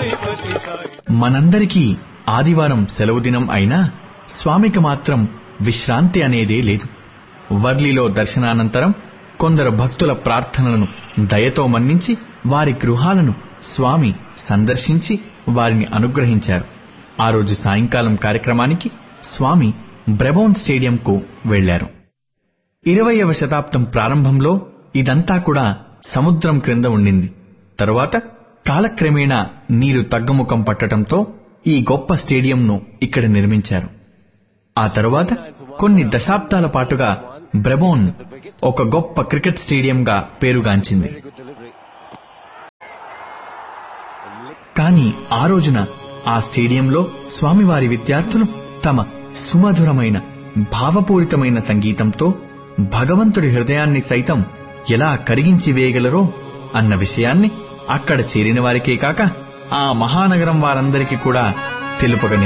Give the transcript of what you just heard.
మనందరికీ ఆదివారం సెలవు దినం అయినా స్వామికి మాత్రం విశ్రాంతి అనేదే లేదు వర్లిలో దర్శనానంతరం కొందరు భక్తుల ప్రార్థనలను దయతో మన్నించి వారి గృహాలను స్వామి సందర్శించి వారిని అనుగ్రహించారు ఆ రోజు సాయంకాలం కార్యక్రమానికి స్వామి బ్రెబోన్ స్టేడియంకు వెళ్లారు ఇరవయవ శతాబ్దం ప్రారంభంలో ఇదంతా కూడా సముద్రం క్రింద ఉండింది తరువాత కాలక్రమేణా నీరు తగ్గుముఖం పట్టడంతో ఈ గొప్ప స్టేడియంను ఇక్కడ నిర్మించారు ఆ తరువాత కొన్ని దశాబ్దాల పాటుగా బ్రెబోన్ ఒక గొప్ప క్రికెట్ స్టేడియంగా పేరుగాంచింది కానీ ఆ రోజున ఆ స్టేడియంలో స్వామివారి విద్యార్థులు తమ సుమధురమైన భావపూరితమైన సంగీతంతో భగవంతుడి హృదయాన్ని సైతం ఎలా కరిగించి వేయగలరో అన్న విషయాన్ని అక్కడ చేరిన వారికే కాక ఆ మహానగరం వారందరికీ కూడా తెలుపగ